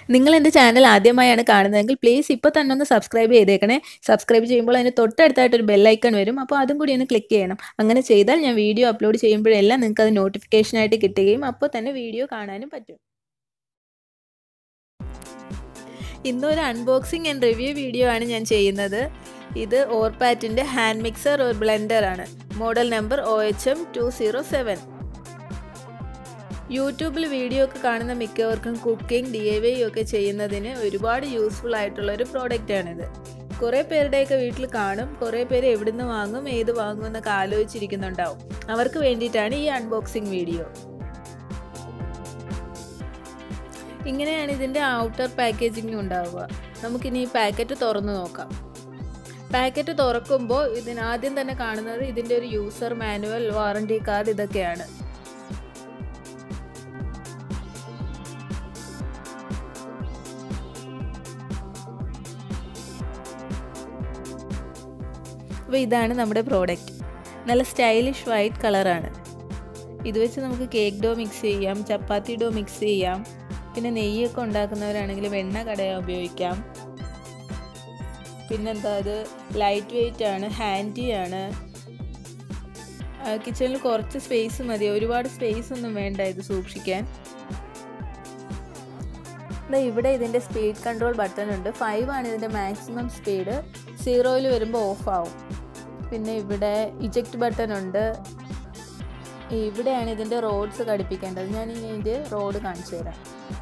നിങ്ങൾ എൻ്റെ ചാനൽ ആദ്യമായാണ് കാണുന്നതെങ്കിൽ പ്ലീസ് ഇപ്പോൾ തന്നെ ഒന്ന് സബ്സ്ക്രൈബ് ചെയ്തേക്കണേ സബ്സ്ക്രൈബ് ചെയ്യുമ്പോൾ അതിന് തൊട്ടടുത്തായിട്ട് ഒരു ബെല്ലൈക്കൺ വരും അപ്പോൾ അതും കൂടി ഒന്ന് ക്ലിക്ക് ചെയ്യണം അങ്ങനെ ചെയ്താൽ ഞാൻ വീഡിയോ അപ്ലോഡ് ചെയ്യുമ്പോഴെല്ലാം നിങ്ങൾക്ക് അത് നോട്ടിഫിക്കേഷനായിട്ട് കിട്ടുകയും അപ്പോൾ തന്നെ വീഡിയോ കാണാനും പറ്റും ഇന്നൊരു അൺബോക്സിങ് ആൻഡ് റിവ്യൂ വീഡിയോ ആണ് ഞാൻ ചെയ്യുന്നത് ഇത് ഓർപാറ്റിൻ്റെ ഹാൻഡ് മിക്സർ ഒരു ബ്ലെൻഡർ ആണ് model number O H M two zero seven യൂട്യൂബിൽ വീഡിയോ ഒക്കെ കാണുന്ന മിക്കവർക്കും കുക്കിംഗ് ഡി ഐ വൈ ഒക്കെ ചെയ്യുന്നതിന് ഒരുപാട് യൂസ്ഫുൾ ആയിട്ടുള്ള ഒരു പ്രോഡക്റ്റാണിത് കുറേ പേരുടെയൊക്കെ വീട്ടിൽ കാണും കുറേ പേര് എവിടുന്ന് വാങ്ങും ഏത് വാങ്ങും എന്നൊക്കെ ആലോചിച്ചിരിക്കുന്നുണ്ടാവും അവർക്ക് വേണ്ടിയിട്ടാണ് ഈ അൺബോക്സിംഗ് വീഡിയോ ഇങ്ങനെയാണ് ഇതിൻ്റെ ഔട്ടർ പാക്കേജിങ് ഉണ്ടാവുക നമുക്കിനി ഈ പാക്കറ്റ് തുറന്നു നോക്കാം പാക്കറ്റ് തുറക്കുമ്പോൾ ഇതിന് ആദ്യം തന്നെ കാണുന്നത് ഇതിൻ്റെ ഒരു യൂസർ മാനുവൽ വാറണ്ടി കാർഡ് ഇതൊക്കെയാണ് അപ്പോൾ ഇതാണ് നമ്മുടെ പ്രോഡക്റ്റ് നല്ല സ്റ്റൈലിഷ് വൈറ്റ് കളറാണ് ഇത് വെച്ച് നമുക്ക് കേക്ക് ഡോ മിക്സ് ചെയ്യാം ചപ്പാത്തി ഡോ മിക്സ് ചെയ്യാം പിന്നെ നെയ്യൊക്കെ ഉണ്ടാക്കുന്നവരാണെങ്കിൽ വെണ്ണ കടയാൻ ഉപയോഗിക്കാം പിന്നെന്താ അത് ലൈറ്റ് വെയിറ്റ് ആണ് ഹാൻഡി ആണ് കിച്ചണിൽ കുറച്ച് സ്പേസ് മതി ഒരുപാട് സ്പേസ് ഒന്നും വേണ്ട ഇത് സൂക്ഷിക്കാൻ ഇവിടെ ഇതിൻ്റെ സ്പീഡ് കൺട്രോൾ ബട്ടൺ ഉണ്ട് ഫൈവ് ആണ് ഇതിൻ്റെ മാക്സിമം സ്പീഡ് സീറോയിൽ വരുമ്പോൾ ഓഫ് ആവും പിന്നെ ഇവിടെ ഇജക്റ്റ് ബട്ടൺ ഉണ്ട് ഇവിടെയാണ് ഇതിൻ്റെ റോഡ്സ് ഘടിപ്പിക്കേണ്ടത് ഞാൻ ഇനി ഇതിൻ്റെ റോഡ് കാണിച്ചു തരാം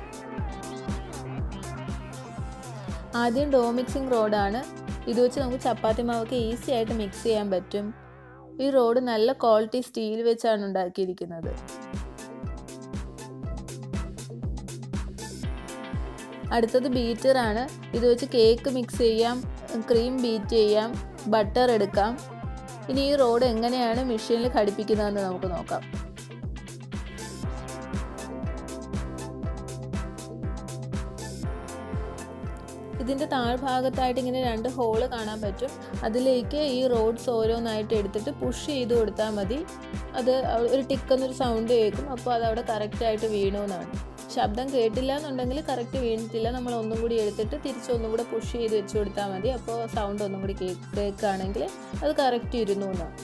ആദ്യം ഡോ മിക്സിംഗ് റോഡാണ് ഇത് വെച്ച് നമുക്ക് ചപ്പാത്തി മാവൊക്കെ ഈസി ആയിട്ട് മിക്സ് ചെയ്യാൻ പറ്റും ഈ റോഡ് നല്ല ക്വാളിറ്റി സ്റ്റീൽ വെച്ചാണ് ഉണ്ടാക്കിയിരിക്കുന്നത് അടുത്തത് ബീറ്റർ ആണ് ഇത് വെച്ച് കേക്ക് മിക്സ് ചെയ്യാം ക്രീം ബീറ്റ് ചെയ്യാം ബട്ടർ എടുക്കാം ഇനി ഈ റോഡ് എങ്ങനെയാണ് മെഷീനിൽ ഘടിപ്പിക്കുന്നതെന്ന് നമുക്ക് നോക്കാം ഇതിൻ്റെ താഴ്ഭാഗത്തായിട്ട് ഇങ്ങനെ രണ്ട് ഹോള് കാണാൻ പറ്റും അതിലേക്ക് ഈ റോഡ്സ് ഓരോന്നായിട്ട് എടുത്തിട്ട് പുഷ് ചെയ്ത് കൊടുത്താൽ മതി അത് ഒരു ടിക്കെന്നൊരു സൗണ്ട് കേൾക്കും അപ്പോൾ അത് അവിടെ കറക്റ്റായിട്ട് വീണു എന്നാണ് ശബ്ദം കേട്ടില്ല എന്നുണ്ടെങ്കിൽ കറക്റ്റ് വീണിട്ടില്ല നമ്മൾ ഒന്നും കൂടി എടുത്തിട്ട് തിരിച്ചൊന്നും കൂടെ പുഷ് ചെയ്ത് വെച്ച് കൊടുത്താൽ മതി അപ്പോൾ സൗണ്ട് ഒന്നും കൂടി കേൾക്കുകയാണെങ്കിൽ അത് കറക്റ്റ് ഇരുന്നു എന്നാണ്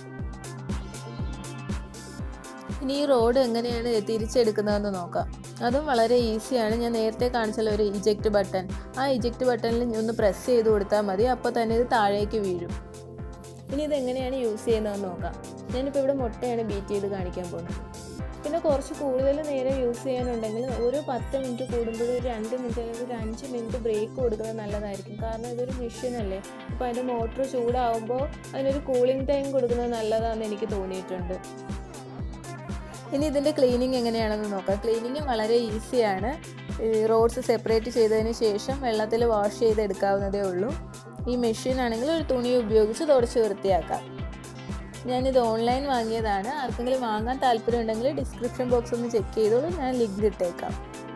ഇനി ഈ റോഡ് എങ്ങനെയാണ് തിരിച്ചെടുക്കുന്നതെന്ന് നോക്കാം അതും വളരെ ഈസിയാണ് ഞാൻ നേരത്തെ കാണിച്ചല്ലോ ഒരു ഇജക്റ്റ് ബട്ടൺ ആ ഇജക്റ്റ് ബട്ടണിൽ ഒന്ന് പ്രസ് ചെയ്ത് കൊടുത്താൽ മതി അപ്പോൾ തന്നെ ഇത് താഴേക്ക് വീഴും ഇനി ഇത് എങ്ങനെയാണ് യൂസ് ചെയ്യുന്നതെന്ന് നോക്കാം ഞാനിപ്പോൾ ഇവിടെ മുട്ടയാണ് ബീറ്റ് ചെയ്ത് കാണിക്കാൻ പോകുന്നത് പിന്നെ കുറച്ച് കൂടുതൽ നേരം യൂസ് ചെയ്യാനുണ്ടെങ്കിൽ ഒരു പത്ത് മിനിറ്റ് കൂടുമ്പോഴും ഒരു രണ്ട് മിനിറ്റ് അല്ലെങ്കിൽ ഒരു അഞ്ച് മിനിറ്റ് ബ്രേക്ക് കൊടുക്കുന്നത് നല്ലതായിരിക്കും കാരണം ഇതൊരു മെഷീൻ അല്ലേ അപ്പോൾ അതിൻ്റെ മോട്ടർ ചൂടാവുമ്പോൾ അതിനൊരു കൂളിംഗ് ടൈം കൊടുക്കുന്നത് നല്ലതാണെന്ന് എനിക്ക് തോന്നിയിട്ടുണ്ട് ഇനി ഇതിൻ്റെ ക്ലീനിങ് എങ്ങനെയാണെന്ന് നോക്കാം ക്ലീനിങ് വളരെ ഈസിയാണ് റോഡ്സ് സെപ്പറേറ്റ് ചെയ്തതിന് ശേഷം വെള്ളത്തിൽ വാഷ് ചെയ്തെടുക്കാവുന്നതേ ഉള്ളൂ ഈ മെഷീൻ ആണെങ്കിൽ ഒരു തുണി ഉപയോഗിച്ച് തുടച്ച് വൃത്തിയാക്കാം ഞാനിത് ഓൺലൈൻ വാങ്ങിയതാണ് ആർക്കെങ്കിലും വാങ്ങാൻ താല്പര്യം ഉണ്ടെങ്കിൽ ഡിസ്ക്രിപ്ഷൻ ബോക്സ് ഒന്ന് ചെക്ക് ചെയ്തോളൂ ഞാൻ ലിങ്ക് ഇട്ടേക്കാം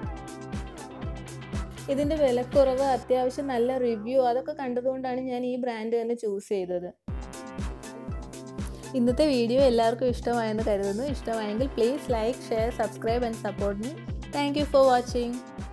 ഇതിൻ്റെ വിലക്കുറവ് അത്യാവശ്യം നല്ല റിവ്യൂ അതൊക്കെ കണ്ടതുകൊണ്ടാണ് ഞാൻ ഈ ബ്രാൻഡ് തന്നെ ചൂസ് ചെയ്തത് ഇന്നത്തെ വീഡിയോ എല്ലാവർക്കും ഇഷ്ടമായെന്ന് കരുതുന്നു ഇഷ്ടമായെങ്കിൽ please like share subscribe and support me thank you for watching